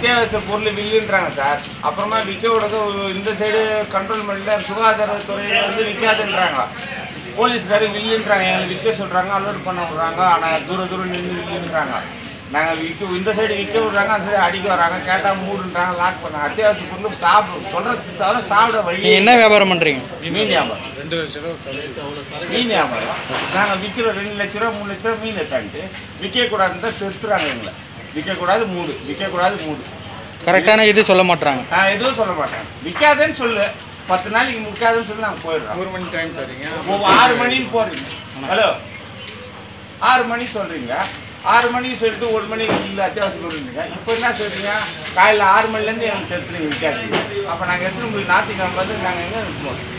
அத்தியாவசிய பொருள் வில்லுன்றாங்க சார் அப்புறமா விற்க விடுறது இந்த சைடு கண்ட்ரோல் பண்ணல சுகாதாரத்துறை வந்து விற்காதுன்றாங்க போலீஸ்காரு வில்லுன்றாங்க எங்களுக்கு விற்க சொல்கிறாங்க அலோட் பண்ண விட்றாங்க ஆனால் தூர தூரம் நின்று வில்லுன்றாங்க நாங்கள் விற்க இந்த சைடு விற்க விட்றாங்க அந்த சைடு அடிக்க வராங்க கேட்டால் மூடுன்றாங்க லாக் பண்ணாங்க அத்தியாவசிய பொருள் சாப்பிட சொல்கிறது தவிர சாப்பிட வழி நீங்கள் என்ன வியாபாரம் பண்ணுறீங்க மீன் வியாபாரம் மீன் வியாபாரம் நாங்கள் விற்கிறோம் ரெண்டு லட்ச ரூபா மூணு லட்ச ரூபா மீன் எடுத்தான்ட்டு விற்கக்கூடாதுன்னு தான் திருத்துறாங்க எங்களை விற்கக்கூடாது மூடு விற்கக்கூடாது மூடு கரெக்டான இது சொல்ல மாட்றாங்க நான் எதுவும் சொல்ல மாட்டேன் விற்காதேன்னு சொல்லு பத்து நாளைக்கு முக்காதுன்னு சொல்லி நாங்கள் போயிடுறோம் ஒரு மணி டைம் தரீங்க ஒவ்வொரு ஆறு மணின்னு போடுறீங்க ஹலோ ஆறு மணி சொல்கிறீங்க ஆறு மணிக்கு சொல்லிட்டு ஒரு மணி இல்லை அத்தியாவசியம் சொல்றீங்க இப்போ என்ன சொல்றீங்க காலையில் ஆறு மணிலேருந்து எனக்கு எடுத்துருங்க விற்காதீங்க அப்போ நாங்கள் எடுத்துன்னு போய் ஞாயிற்றுக்கிழமை வந்து நாங்கள் எங்கே இருக்கணும்